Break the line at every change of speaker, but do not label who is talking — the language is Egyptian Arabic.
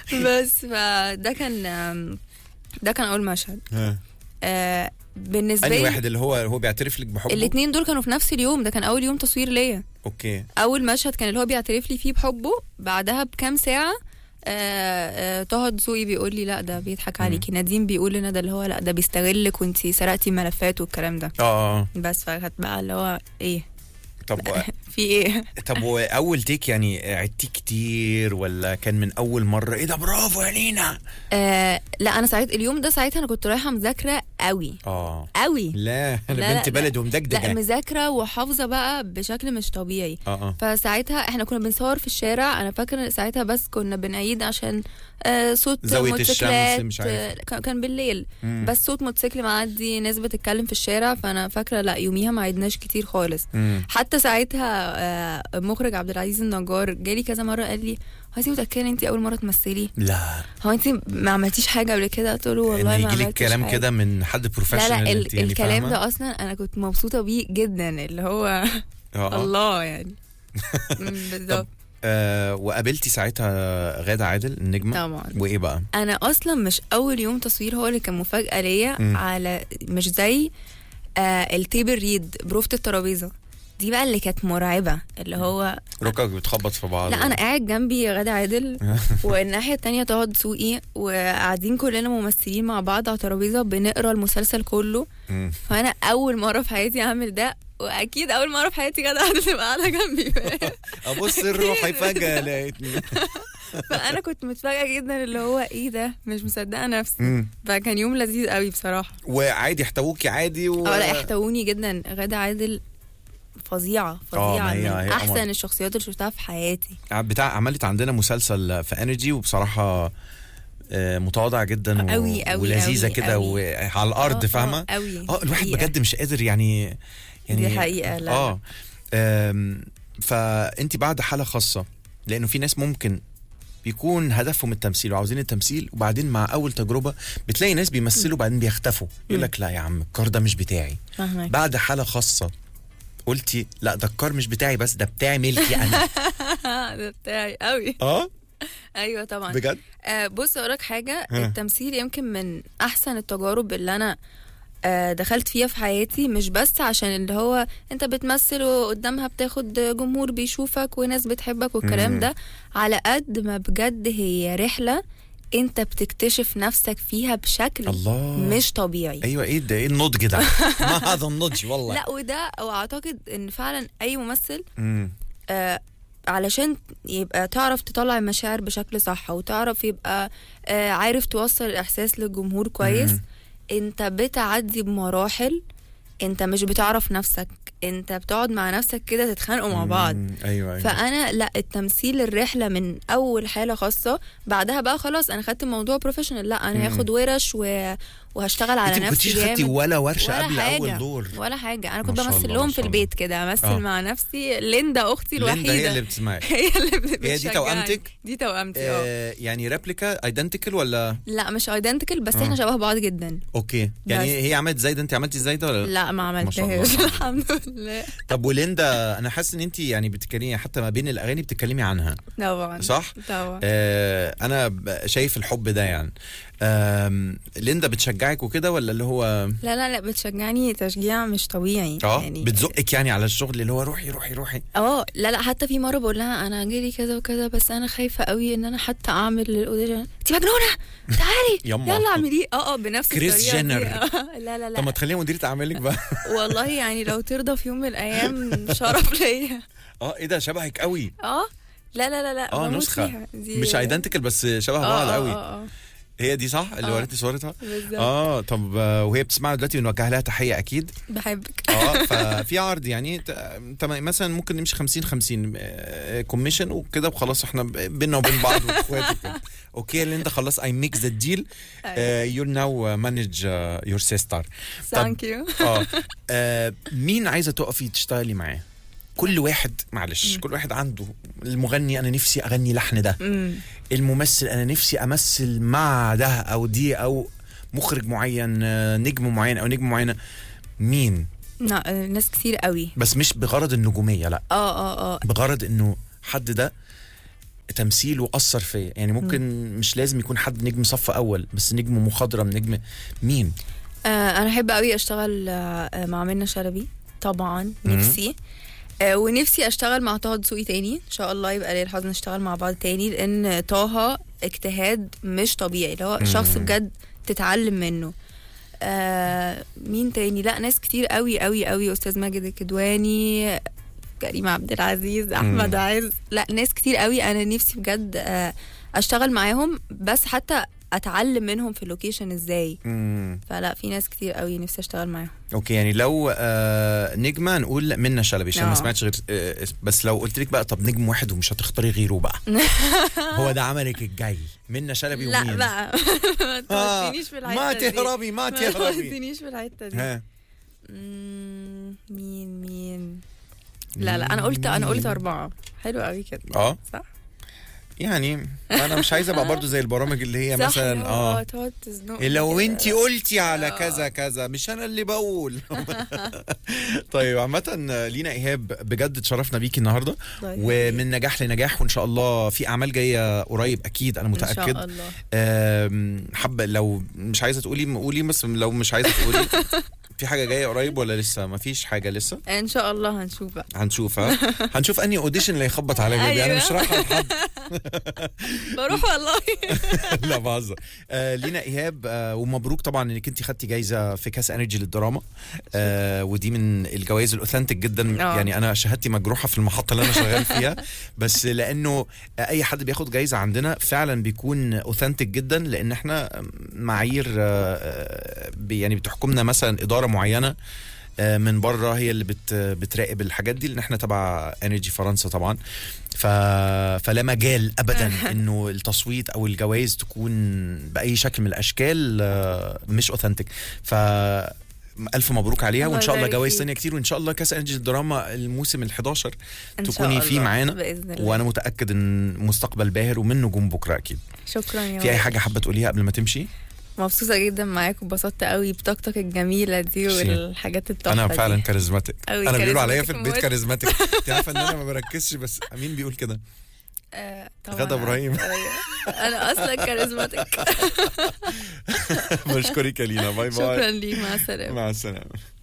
بس فده كان آم، ده كان اول مشهد
ها.
آه بالنسبه
انهي
لي
واحد اللي هو هو بيعترف لك بحبه
الاثنين دول كانوا في نفس اليوم ده كان اول يوم تصوير ليا
اوكي
اول مشهد كان اللي هو بيعترف لي فيه بحبه بعدها بكام ساعه آه آه طه دسوقي بيقول لي لا ده بيضحك عليكي نديم بيقول لنا ده اللي هو لا ده بيستغلك وانتي سرقتي ملفات والكلام ده
اه اه
بس فكانت بقى اللي هو ايه
طب
في ايه
طب واول تيك يعني عدتيه كتير ولا كان من اول مره ايه ده برافو يا لينا
آه لا انا ساعت اليوم ده ساعتها انا كنت رايحه مذاكره قوي
اه
قوي
لا
لا،
انا
لا،
بنت بلد
لا
ومدجدجه
مذاكره وحافظه بقى بشكل مش طبيعي
اه اه
فساعتها احنا كنا بنصور في الشارع انا فاكره ساعتها بس كنا بنعيد عشان آه صوت
زاوية
موتوسيكلات
الشمس، مش عارف.
آه، كان- كان بالليل
مم.
بس صوت موتوسيكل معدي ناس بتتكلم في الشارع فانا فاكره لا يوميها ما عدناش كتير خالص
مم.
حتى ساعتها آه، مخرج عبد العزيز النجار جالي كذا مره قال لي هو انت متاكده ان انت اول مره تمثلي
لا
هو انت ما عملتيش حاجه قبل كده قلت له والله
ان
ما
يجي لك
عملتش
كلام
حاجة.
كده من حد
لا
بروفيشنال
لا
انت
ال
يعني
الكلام
فاهمة؟
ده اصلا انا كنت مبسوطه بيه جدا اللي هو
اه آه.
الله يعني مم، بالظبط
آه وقابلتي ساعتها غادة عادل النجمة
طبعا
وايه بقى؟
انا اصلا مش اول يوم تصوير هو اللي كان مفاجاه ليا
مم.
على مش زي آه التيبل ريد بروفة الترابيزه دي بقى اللي كانت مرعبه اللي هو
ركبك بتخبط في بعض
لا انا قاعد جنبي غادة عادل والناحيه التانية طه دسوقي وقاعدين كلنا ممثلين مع بعض على ترابيزه بنقرا المسلسل كله
مم.
فانا اول مره في حياتي اعمل ده واكيد اول مره في حياتي غادة عادل تبقى قاعده جنبي
ابص الروحي فجأة لقيتني
فانا كنت متفاجئه جدا اللي هو ايه ده مش مصدقه نفسي
مم.
فكان يوم لذيذ قوي بصراحه
وعادي احتووكي عادي و...
اه لا احتووني جدا غادة عادل فظيعة
ما
فظيعة
هي-
من
هي
أحسن
قمر.
الشخصيات اللي شفتها في حياتي
بتاع عملت عندنا مسلسل في انرجي وبصراحة آه، متواضعة جدا و...
أوي- أوي-
ولذيذة
أوي-
كده
أوي.
وعلى الارض
آه،
فاهمة؟
آه، قوي
اه الواحد
حقيقة.
بجد مش قادر يعني يعني
دي حقيقة لا
اه آم، فانت بعد حالة خاصة لانه في ناس ممكن بيكون هدفهم التمثيل وعاوزين التمثيل وبعدين مع اول تجربة بتلاقي ناس بيمثلوا وبعدين بيختفوا يقول لك لا يا عم الكار ده مش بتاعي
فاهمك
بعد حالة خاصة قلتي لا ده الكار مش بتاعي بس ده بتاعي ملكي انا
ده بتاعي قوي
اه
ايوه طبعا
بجد
آه بص اقولك حاجة
ها.
التمثيل يمكن من احسن التجارب اللي انا آه دخلت فيها في حياتي مش بس عشان اللي هو انت بتمثل وقدامها بتاخد جمهور بيشوفك وناس بتحبك
مم.
والكلام ده على قد ما بجد هي رحلة انت بتكتشف نفسك فيها بشكل
الله
مش طبيعي
ايوه ايه ده ايه النضج ده ما هذا النضج والله
لا وده واعتقد ان فعلا اي ممثل
مم.
آه علشان يبقى تعرف تطلع المشاعر بشكل صح وتعرف يبقى آه عارف توصل الاحساس للجمهور كويس
مم.
انت بتعدي بمراحل انت مش بتعرف نفسك انت بتقعد مع نفسك كده تتخانقوا مع بعض
مم. ايوه ايوه
فانا لا التمثيل الرحله من اول حاله خاصه بعدها بقى خلاص انا خدت الموضوع بروفيشنال لا انا
مم.
هاخد ورش و... وهشتغل على
انت ما
نفسي
كنتيش خدتي
جامد
ولا ورشه
ولا
قبل
حاجة.
اول دور
ولا حاجه انا
ما
كنت
شاء
بمثل
الله،
لهم
ما
في
شاء
البيت كده امثل
آه.
مع نفسي ليندا اختي الوحيده
ليندا هي اللي بتسمعك
هي اللي بت-
هي دي
بتشجعني.
توأمتك؟
دي توأمتي اه
آه يعني ريبليكا ايدنتيكال ولا
لا مش ايدنتيكال بس
آه.
احنا شبه بعض جدا
اوكي يعني
بس.
هي عملت زي ده انت عملتي زي ده ولا
لا ما
ما شاء الله.
عملتهاش الحمد لله
طب وليندا انا حاسس ان انت يعني بتتكلمي حتى ما بين الاغاني بتتكلمي عنها
طبعا
صح
طبعا
آه انا ب- شايف الحب ده يعني آم، ليندا بتشجعك وكده ولا اللي هو
لا لا لا بتشجعني تشجيع مش طبيعي
اه
يعني
بتزقك يعني على الشغل اللي هو روحي روحي روحي
اه لا لا حتى في مره بقول لها انا جالي كذا وكذا بس انا خايفه قوي ان انا حتى اعمل الاوديشن انت مجنونه تعالي
يما.
يلا اعمليه اه اه بنفس
كريس
الطريقه دي.
جينر.
آه، لا لا
طب ما
لا
تخليها مديرة اعمالك بقى
والله يعني لو ترضى في يوم من الايام شرف ليا
اه ايه ده شبهك قوي
اه لا لا لا لا
اه
بموت
نسخة.
فيها. دي
مش ايدنتيكال بس شبه
اه
بعض
اه
قوي
اه اه
هي دي صح اللي
آه.
وريتي صورتها
بالظبط
اه طب آه، وهي بتسمعنا دلوقتي بنوجه لها تحيه اكيد
بحبك
اه ففي عرض يعني ت- تم- مثلا ممكن نمشي 50 50 كوميشن وكده وخلاص احنا ب- بينا وبين بعض واخوات وكده اوكي اللي انت خلاص اي ميكس ذا ديل يور ناو مانج يور سيستر
ثانك يو
اه آه، مين عايزه تقفي تشتغلي معاه كل واحد معلش
مم.
كل واحد عنده المغني انا نفسي اغني لحن ده الممثل انا نفسي امثل مع ده او دي او مخرج معين آه، نجم معين او نجم معينه مين
لا آه، ناس كتير قوي
بس مش بغرض النجوميه لا
اه اه اه
بغرض انه حد ده تمثيله اثر فيا يعني ممكن مش لازم يكون حد نجم صف اول بس نجم مخضرم نجم مين
آه انا احب قوي اشتغل آه مع منى شلبي طبعا
مم.
نفسي آه ونفسي اشتغل مع طه دسوقي تاني ان شاء الله يبقى لي الحظ نشتغل مع بعض تاني لان طه اجتهاد مش طبيعي اللي هو
مم.
شخص بجد تتعلم منه آه مين تاني لا ناس كتير قوي قوي قوي استاذ ماجد الكدواني كريم عبد العزيز احمد عز لا ناس كتير قوي انا نفسي بجد آه اشتغل معاهم بس حتى اتعلم منهم في اللوكيشن ازاي
مم.
فلا في ناس كتير قوي نفسي اشتغل معاهم
اوكي يعني لو آه نجمه نقول منى شلبي عشان ما
آه.
سمعتش غير آه بس لو قلت لك بقى طب نجم واحد ومش هتختاري غيره بقى هو ده عملك الجاي منى شلبي
لا
ومين
بقى ما
آه،
تودينيش في الحته
ما
دي.
تهربي ما
ما
تهربي
تودينيش في الحته دي
ها
مم، مين مين لا لا انا قلت انا قلت
مين؟
اربعه حلو قوي كده
اه
صح
يعني انا مش عايزه ابقى برضو زي البرامج اللي هي
صح،
مثلا
اللي هو
اه
تقعد تزنق
لو
كده.
انت قلتي على
آه.
كذا كذا مش انا اللي بقول طيب عامة لينا ايهاب بجد اتشرفنا بيكي النهارده
طيب.
ومن نجاح لنجاح وان شاء الله في اعمال جايه قريب اكيد انا
ان
متاكد
شاء الله
آم، حابه لو مش عايزه تقولي قولي بس لو مش عايزه تقولي في حاجه جايه قريب ولا لسه ما فيش حاجه لسه
ان شاء الله هنشوف بقى
هنشوف ها هنشوف اني اوديشن اللي يخبط على بابي انا
أيوة.
مش رايحه لحد
بروح والله
لا بهزر آه لينا ايهاب آه ومبروك طبعا انك انت خدتي جايزه في كاس انرجي للدراما آه ودي من الجوائز الاوثنتيك جدا
آه.
يعني انا شهادتي مجروحه في المحطه اللي انا شغال فيها بس لانه اي حد بياخد جايزه عندنا فعلا بيكون اوثنتيك جدا لان احنا معايير آه، آه، بي- يعني بتحكمنا مثلا اداره معينه آه، من بره هي اللي بت بتراقب الحاجات دي لان احنا تبع انرجي فرنسا طبعا ف... فلا مجال ابدا انه التصويت او الجوائز تكون باي شكل من الاشكال آه، مش اوثنتيك ف الف مبروك عليها
الله
وان شاء الله
يبارك
جوائز
فيك.
تانية كتير وان شاء الله كاس انرجي الدراما الموسم ال11
إن شاء
تكوني فيه
الله،
معانا
باذن الله
وانا متاكد ان مستقبل باهر ومن نجوم بكره اكيد
شكرا يا
في اي
مريم.
حاجه حابه تقوليها قبل ما تمشي
مبسوطه جدا معاك وبسطت قوي بطاقتك الجميله دي
ميرسي.
والحاجات التحفه
انا
دي.
فعلا كاريزماتيك
أوي
انا بيقولوا عليا في
كاريزماتيك
البيت
موت.
كاريزماتيك انت عارفه ان انا ما بركزش بس مين بيقول كده
آه، طبعاً
غدا إبراهيم.
عارفة. أيوة. انا اصلا كاريزماتيك
بشكرك يا لينا باي باي
شكرا ليك مع السلامه
مع السلامه